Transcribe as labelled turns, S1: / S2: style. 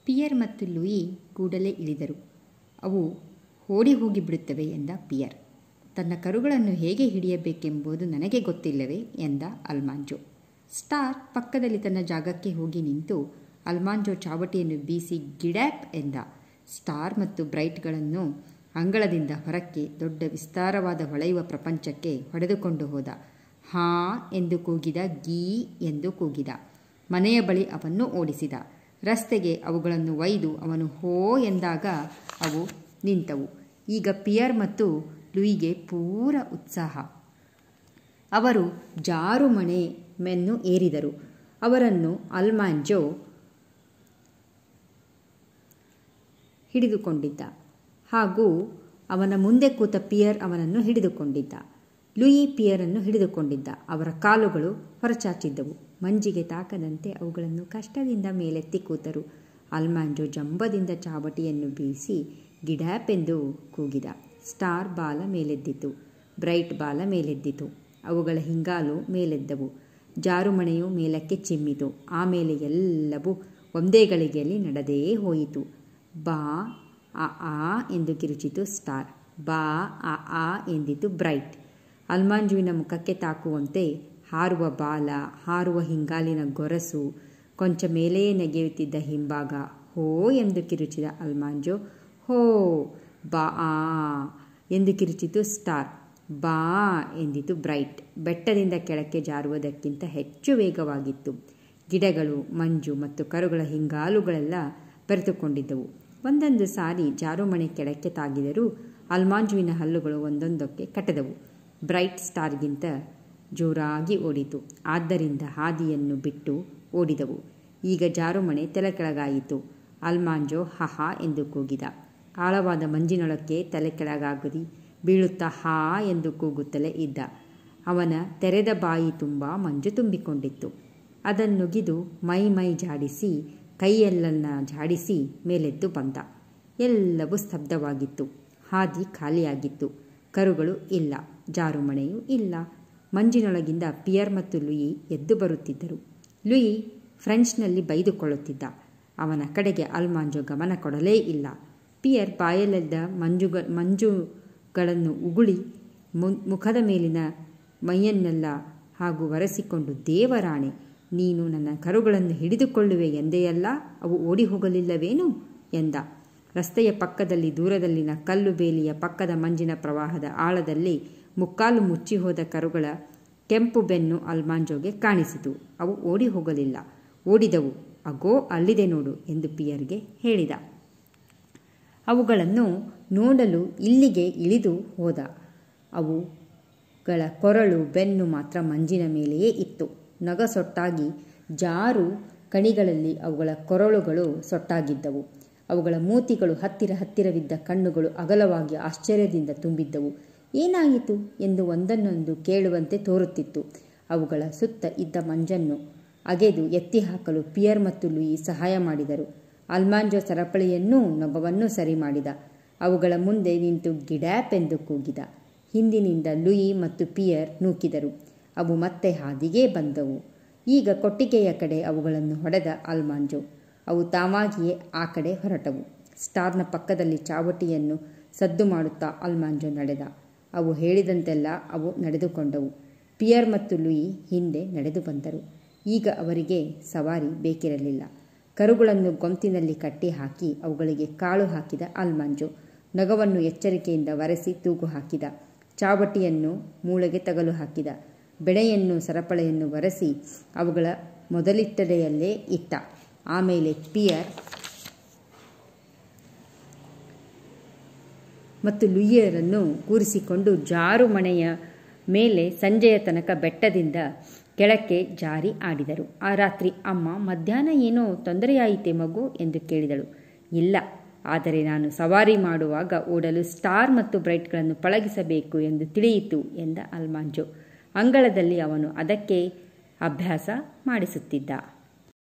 S1: pear ಮತ್ತು Louis ಕೂಡಲೇ ಇಳಿದರು ಅವು ಓಡಿ ಹೋಗಿಬಿಡುತ್ತವೆ ಎಂದ ಪಿಯರ್ ತನ್ನ ಕರುಗಳನ್ನು ಹೇಗೆ ಹಿಡಿಯಬೇಕೆಂಬುದು ನನಗೆ ಗೊತ್ತಿಲ್ಲವೇ ಎಂದ ಅಲ್ಮಾಂಜೋ ಸ್ಟಾರ್ ಪಕ್ಕದಲ್ಲಿ ತನ್ನ ಜಾಗಕ್ಕೆ ಹೋಗಿ ನಿಂತು ಅಲ್ಮಾಂಜೋ ಚಾವಟಿಯನ್ನು ಬೀಸಿ ಗಿಡ್ಯಾಪ್ ಎಂದ ಸ್ಟಾರ್ ಮತ್ತು ಬ್ರೈಟ್ಗಳನ್ನು ಅಂಗಳದಿಂದ ಹೊರಕ್ಕೆ ದೊಡ್ಡ ವಿಸ್ತಾರವಾದ ಹೊಳೆಯುವ ಪ್ರಪಂಚಕ್ಕೆ ಹೊಡೆದುಕೊಂಡು ಹೋದ ಹಾ ಎಂದು ಕೂಗಿದ ಗೀ ಎಂದು ಕೂಗಿದ ಮನೆಯ ಬಳಿ ಅವನ್ನು ಓಡಿಸಿದ ರಸ್ತೆಗೆ ಅವುಗಳನ್ನು ಒಯ್ದು ಅವನು ಹೋ ಎಂದಾಗ ಅವು ನಿಂತವು ಈಗ ಪಿಯರ್ ಮತ್ತು ಲುಯಿಗೆ ಪೂರ ಉತ್ಸಾಹ ಅವರು ಜಾರುಮಣೆ ಮೆನ್ನು ಏರಿದರು ಅವರನ್ನು ಅಲ್ಮಾಂಜೋ ಹಿಡಿದುಕೊಂಡಿದ್ದ ಹಾಗೂ ಅವನ ಮುಂದೆ ಕೂತ ಪಿಯರ್ ಅವನನ್ನು ಹಿಡಿದುಕೊಂಡಿದ್ದ ಲುಯಿ ಪಿಯರನ್ನು ಹಿಡಿದುಕೊಂಡಿದ್ದ ಅವರ ಕಾಲುಗಳು ಹೊರಚಾಚಿದ್ದವು ಮಂಜಿಗೆ ತಾಕದಂತೆ ಅವುಗಳನ್ನು ಕಷ್ಟದಿಂದ ಮೇಲೆತ್ತಿ ಕೂತರು ಅಲ್ಮಾಂಜೋ ಜಂಬದಿಂದ ಚಾವಟಿಯನ್ನು ಬೀಸಿ ಗಿಡ್ಯಾಪ್ ಎಂದು ಕೂಗಿದ ಸ್ಟಾರ್ ಬಾಲ ಮೇಲೆದ್ದಿತು ಬ್ರೈಟ್ ಬಾಲ ಮೇಲೆದ್ದಿತು ಅವುಗಳ ಹಿಂಗಾಲು ಮೇಲೆದ್ದವು ಜಾರುಮಣೆಯು ಮೇಲಕ್ಕೆ ಚಿಮ್ಮಿತು ಆಮೇಲೆ ಎಲ್ಲವೂ ಒಂದೇ ಗಳಿಗೆಯಲ್ಲಿ ನಡೆದೇ ಹೋಯಿತು ಬಾ ಆ ಆ ಎಂದು ಕಿರುಚಿತು ಸ್ಟಾರ್ ಬಾ ಆ ಆ ಎಂದಿತು ಬ್ರೈಟ್ ಅಲ್ಮಾಂಜುವಿನ ಮುಖಕ್ಕೆ ತಾಕುವಂತೆ ಹಾರುವ ಬಾಲ ಹಾರುವ ಹಿಂಗಾಲಿನ ಗೊರಸು ಕೊಂಚ ಮೇಲೆಯೇ ನೆಗೆಯುತ್ತಿದ್ದ ಹಿಂಭಾಗ ಹೋ ಎಂದು ಕಿರುಚಿದ ಅಲ್ಮಾಂಜೋ ಹೋ ಬಾ ಆ ಎಂದು ಕಿರುಚಿತು ಸ್ಟಾರ್ ಬಾ ಎಂದಿತು ಬ್ರೈಟ್ ಬೆಟ್ಟದಿಂದ ಕೆಳಕ್ಕೆ ಜಾರುವುದಕ್ಕಿಂತ ಹೆಚ್ಚು ವೇಗವಾಗಿತ್ತು ಗಿಡಗಳು ಮಂಜು ಮತ್ತು ಕರುಗಳ ಹಿಂಗಾಲುಗಳೆಲ್ಲ ಬೆರೆತುಕೊಂಡಿದ್ದವು ಒಂದೊಂದು ಸಾರಿ ಜಾರುಮಣೆ ಕೆಳಕ್ಕೆ ತಾಗಿದರೂ ಅಲ್ಮಾಂಜುವಿನ ಹಲ್ಲುಗಳು ಒಂದೊಂದಕ್ಕೆ ಕಟ್ಟದವು ಬ್ರೈಟ್ ಸ್ಟಾರ್ಗಿಂತ ಜೋರಾಗಿ ಓಡಿತು ಆದ್ದರಿಂದ ಹಾದಿಯನ್ನು ಬಿಟ್ಟು ಓಡಿದವು ಈಗ ಜಾರುಮಣೆ ತಲೆ ಕೆಳಗಾಯಿತು ಅಲ್ಮಾಂಜೋ ಹಹಾ ಎಂದು ಕೂಗಿದ ಆಳವಾದ ಮಂಜಿನೊಳಕ್ಕೆ ತಲೆ ಕೆಳಗಾಗದಿ ಬೀಳುತ್ತಾ ಹಾ ಎಂದು ಕೂಗುತ್ತಲೇ ಇದ್ದ ಅವನ ತೆರೆದ ಬಾಯಿ ತುಂಬ ಮಂಜು ತುಂಬಿಕೊಂಡಿತ್ತು ಅದನ್ನುಗಿದು ಮೈ ಮೈ ಜಾಡಿಸಿ ಕೈಯೆಲ್ಲನ್ನ ಜಾಡಿಸಿ ಮೇಲೆದ್ದು ಬಂದ ಎಲ್ಲವೂ ಸ್ತಬ್ಧವಾಗಿತ್ತು ಹಾದಿ ಖಾಲಿಯಾಗಿತ್ತು ಕರುಗಳು ಇಲ್ಲ ಜಾರುಮಣೆಯೂ ಇಲ್ಲ ಮಂಜಿನೊಳಗಿಂದ ಪಿಯರ್ ಮತ್ತು ಲುಯಿ ಎದ್ದು ಬರುತ್ತಿದ್ದರು ಲುಯಿ ಫ್ರೆಂಚ್ನಲ್ಲಿ ಬೈದುಕೊಳ್ಳುತ್ತಿದ್ದ ಅವನ ಕಡೆಗೆ ಅಲ್ಮಾಂಜೋ ಗಮನ ಕೊಡಲೇ ಇಲ್ಲ ಪಿಯರ್ ಬಾಯಲ್ಲಿದ್ದ ಮಂಜುಗ ಮಂಜುಗಳನ್ನು ಉಗುಳಿ ಮುಖದ ಮೇಲಿನ ಮೈಯನ್ನೆಲ್ಲ ಹಾಗೂ ಒರೆಸಿಕೊಂಡು ದೇವರಾಣೆ ನೀನು ನನ್ನ ಕರುಗಳನ್ನು ಹಿಡಿದುಕೊಳ್ಳುವೆ ಎಂದೆಯಲ್ಲ ಅವು ಓಡಿ ಹೋಗಲಿಲ್ಲವೇನು ಎಂದ ರಸ್ತೆಯ ಪಕ್ಕದಲ್ಲಿ ದೂರದಲ್ಲಿನ ಕಲ್ಲು ಬೇಲಿಯ ಪಕ್ಕದ ಮಂಜಿನ ಪ್ರವಾಹದ ಆಳದಲ್ಲಿ ಮುಕ್ಕಾಲು ಮುಚ್ಚಿ ಹೋದ ಕರುಗಳ ಕೆಂಪು ಬೆನ್ನು ಅಲ್ಮಾಂಜೋಗೆ ಕಾಣಿಸಿತು ಅವು ಓಡಿ ಹೋಗಲಿಲ್ಲ ಓಡಿದವು ಅಗೋ ಅಲ್ಲಿದೆ ನೋಡು ಎಂದು ಪಿಯರ್ಗೆ ಹೇಳಿದ ಅವುಗಳನ್ನು ನೋಡಲು ಇಲ್ಲಿಗೆ ಇಳಿದು ಹೋದ ಅವುಗಳ ಕೊರಳು ಬೆನ್ನು ಮಾತ್ರ ಮಂಜಿನ ಮೇಲೆಯೇ ಇತ್ತು ನಗ ಸೊಟ್ಟಾಗಿ ಜಾರು ಕಣಿಗಳಲ್ಲಿ ಅವುಗಳ ಕೊರಳುಗಳು ಸೊಟ್ಟಾಗಿದ್ದವು ಅವುಗಳ ಮೂತಿಗಳು ಹತ್ತಿರ ಹತ್ತಿರವಿದ್ದ ಕಣ್ಣುಗಳು ಅಗಲವಾಗಿ ಆಶ್ಚರ್ಯದಿಂದ ತುಂಬಿದ್ದವು ಏನಾಯಿತು ಎಂದು ಒಂದನ್ನೊಂದು ಕೇಳುವಂತೆ ತೋರುತ್ತಿತ್ತು ಅವುಗಳ ಸುತ್ತ ಇದ್ದ ಮಂಜನ್ನು ಅಗೆದು ಎತ್ತಿ ಹಾಕಲು ಪಿಯರ್ ಮತ್ತು ಲುಯಿ ಸಹಾಯ ಮಾಡಿದರು ಅಲ್ಮಾಂಜೋ ಸರಪಳಿಯನ್ನೂ ನೊಗವನ್ನೂ ಸರಿ ಮಾಡಿದ ಅವುಗಳ ಮುಂದೆ ನಿಂತು ಗಿಡ್ಯಾಪ್ ಎಂದು ಕೂಗಿದ ಹಿಂದಿನಿಂದ ಲುಯಿ ಮತ್ತು ಪಿಯರ್ ನೂಕಿದರು ಅವು ಮತ್ತೆ ಹಾದಿಗೇ ಬಂದವು ಈಗ ಕೊಟ್ಟಿಗೆಯ ಕಡೆ ಅವುಗಳನ್ನು ಹೊಡೆದ ಅಲ್ಮಾಂಜೋ ಅವು ತಾವಾಗಿಯೇ ಆ ಕಡೆ ಹೊರಟವು ಸ್ಟಾರ್ನ ಪಕ್ಕದಲ್ಲಿ ಚಾವಟಿಯನ್ನು ಸದ್ದು ಮಾಡುತ್ತಾ ಅಲ್ಮಾಂಜೋ ನಡೆದ ಅವು ಹೇಳಿದಂತೆಲ್ಲ ಅವು ನಡೆದುಕೊಂಡವು ಪಿಯರ್ ಮತ್ತು ಲುಯಿ ಹಿಂದೆ ನಡೆದು ಬಂದರು ಈಗ ಅವರಿಗೆ ಸವಾರಿ ಬೇಕಿರಲಿಲ್ಲ ಕರುಗಳನ್ನು ಗೊಂತಿನಲ್ಲಿ ಕಟ್ಟಿ ಹಾಕಿ ಅವುಗಳಿಗೆ ಕಾಳು ಹಾಕಿದ ಅಲ್ಮಾಂಜೋ ನಗವನ್ನು ಎಚ್ಚರಿಕೆಯಿಂದ ಒರೆಸಿ ತೂಗು ಹಾಕಿದ ಚಾವಟಿಯನ್ನು ಮೂಳೆಗೆ ತಗಲು ಹಾಕಿದ ಬೆಳೆಯನ್ನು ಸರಪಳೆಯನ್ನು ಒರೆಸಿ ಅವುಗಳ ಮೊದಲಿಟ್ಟಡೆಯಲ್ಲೇ ಇಟ್ಟ ಆಮೇಲೆ ಪಿಯರ್ ಮತ್ತು ಲುಯ್ಯರನ್ನು ಕೂರಿಸಿಕೊಂಡು ಜಾರು ಮಣೆಯ ಮೇಲೆ ಸಂಜೆಯ ತನಕ ಬೆಟ್ಟದಿಂದ ಕೆಳಕ್ಕೆ ಜಾರಿ ಆಡಿದರು ಆ ರಾತ್ರಿ ಅಮ್ಮ ಮಧ್ಯಾಹ್ನ ಏನೋ ತೊಂದರೆಯಾಯಿತೆ ಮಗು ಎಂದು ಕೇಳಿದಳು ಇಲ್ಲ ಆದರೆ ನಾನು ಸವಾರಿ ಮಾಡುವಾಗ ಓಡಲು ಸ್ಟಾರ್ ಮತ್ತು ಬ್ರೈಟ್ಗಳನ್ನು ಪಳಗಿಸಬೇಕು ಎಂದು ತಿಳಿಯಿತು ಎಂದ ಅಲ್ಮಾಂಜೋ ಅಂಗಳದಲ್ಲಿ ಅವನು ಅದಕ್ಕೆ ಅಭ್ಯಾಸ ಮಾಡಿಸುತ್ತಿದ್ದ